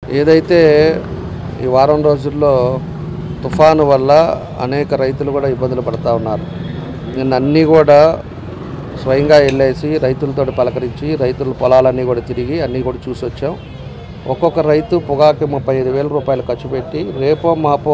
ఏదైతే ఈ వారం రోజుల్లో తుఫాను వల్ల అనేక రైతులు కూడా ఇబ్బందులు పడుతూ ఉన్నారు నిన్న అన్నీ కూడా స్వయంగా వెళ్ళేసి రైతులతో పలకరించి రైతుల పొలాలన్నీ కూడా తిరిగి అన్నీ కూడా చూసి వచ్చాం ఒక్కొక్క రైతు పొగాకి ముప్పై ఐదు వేల రూపాయలు ఖర్చు పెట్టి రేపో మాపో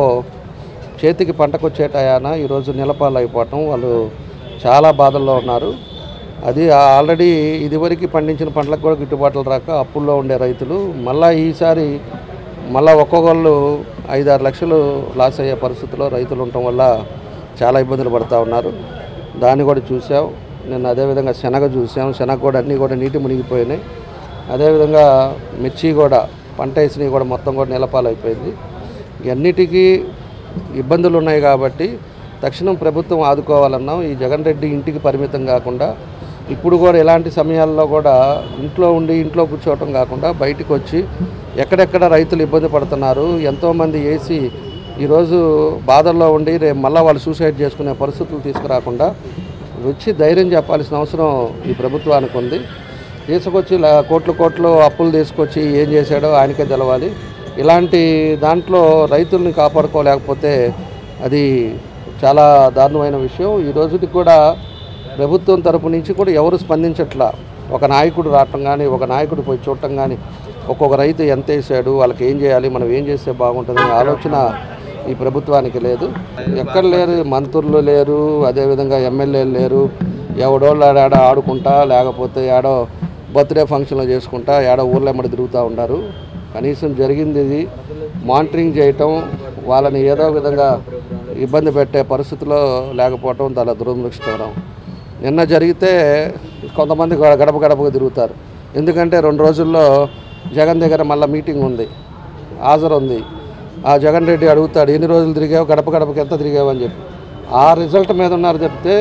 చేతికి పంటకు వచ్చే టయాన ఈరోజు నిలపాలు అయిపోవటం వాళ్ళు చాలా బాధల్లో ఉన్నారు అది ఆల్రెడీ ఇదివరకు పండించిన పంటలకు కూడా గిట్టుబాట్లు రాక అప్పుల్లో ఉండే రైతులు మళ్ళీ ఈసారి మళ్ళీ ఒక్కొక్కళ్ళు ఐదారు లక్షలు లాస్ అయ్యే పరిస్థితిలో రైతులు ఉండటం వల్ల చాలా ఇబ్బందులు పడుతూ ఉన్నారు దాన్ని కూడా చూసాం నేను అదేవిధంగా శనగ చూసాం శనగ కూడా అన్నీ కూడా నీటి మునిగిపోయినాయి అదేవిధంగా మిర్చి కూడా పంట వేసినవి కూడా మొత్తం కూడా నిలపాలు అయిపోయింది ఇవన్నిటికీ ఇబ్బందులు ఉన్నాయి కాబట్టి తక్షణం ప్రభుత్వం ఆదుకోవాలన్నాం ఈ జగన్ రెడ్డి ఇంటికి పరిమితం కాకుండా ఇప్పుడు కూడా ఇలాంటి సమయాల్లో కూడా ఇంట్లో ఉండి ఇంట్లో కూర్చోవటం కాకుండా బయటికి వచ్చి ఎక్కడెక్కడ రైతులు ఇబ్బంది పడుతున్నారు ఎంతోమంది ఏసీ ఈరోజు బాధల్లో ఉండి రేపు మళ్ళీ వాళ్ళు సూసైడ్ చేసుకునే పరిస్థితులు తీసుకురాకుండా వచ్చి ధైర్యం చెప్పాల్సిన అవసరం ఈ ప్రభుత్వానికి ఉంది తీసుకొచ్చి లా- కోట్లు కోట్లు అప్పులు తీసుకొచ్చి ఏం చేశాడో ఆయనకే తెలవాలి ఇలాంటి దాంట్లో రైతుల్ని కాపాడుకోలేకపోతే అది చాలా దారుణమైన విషయం ఈ రోజుకి కూడా ప్రభుత్వం తరపు నుంచి కూడా ఎవరు స్పందించట్లా ఒక నాయకుడు రావటం కానీ ఒక నాయకుడు పోయి చూడటం కానీ ఒక్కొక్క రైతు ఎంత వేసాడు వాళ్ళకి ఏం చేయాలి మనం ఏం చేస్తే బాగుంటుంది ఆలోచన ఈ ప్రభుత్వానికి లేదు ఎక్కడ లేరు మంత్రులు లేరు అదేవిధంగా ఎమ్మెల్యేలు లేరు ఎవడోళ్ళు ఆడ ఆడ ఆడుకుంటా లేకపోతే ఏడో బర్త్డే ఫంక్షన్లు చేసుకుంటా ఏడో ఊర్లో ఎమ్మడి తిరుగుతూ ఉంటారు కనీసం జరిగింది ఇది మానిటరింగ్ చేయటం వాళ్ళని ఏదో విధంగా ఇబ్బంది పెట్టే పరిస్థితిలో లేకపోవటం చాలా దురదృష్టకరం నిన్న జరిగితే కొంతమంది గ- గడప గడపకు తిరుగుతారు ఎందుకంటే రెండు రోజుల్లో జగన్ దగ్గర మళ్ళీ మీటింగ్ ఉంది హాజరు ఉంది ఆ జగన్ రెడ్డి అడుగుతాడు ఎన్ని రోజులు తిరిగావు గడప గడపకి ఎంత తిరిగావు అని చెప్పి ఆ రిజల్ట్ మీద ఉన్నారు చెప్తే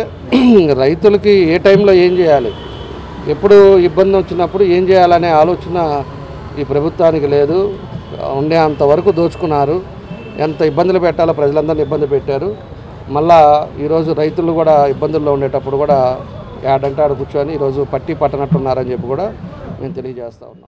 రైతులకి ఏ టైంలో ఏం చేయాలి ఎప్పుడు ఇబ్బంది వచ్చినప్పుడు ఏం చేయాలనే ఆలోచన ఈ ప్రభుత్వానికి లేదు ఉండే అంతవరకు దోచుకున్నారు ఎంత ఇబ్బందులు పెట్టాలో ప్రజలందరినీ ఇబ్బంది పెట్టారు మళ్ళా ఈరోజు రైతులు కూడా ఇబ్బందుల్లో ఉండేటప్పుడు కూడా ఏడంటే ఆడ కూర్చొని ఈరోజు పట్టి పట్టనట్టున్నారని చెప్పి కూడా మేము తెలియజేస్తా ఉన్నాం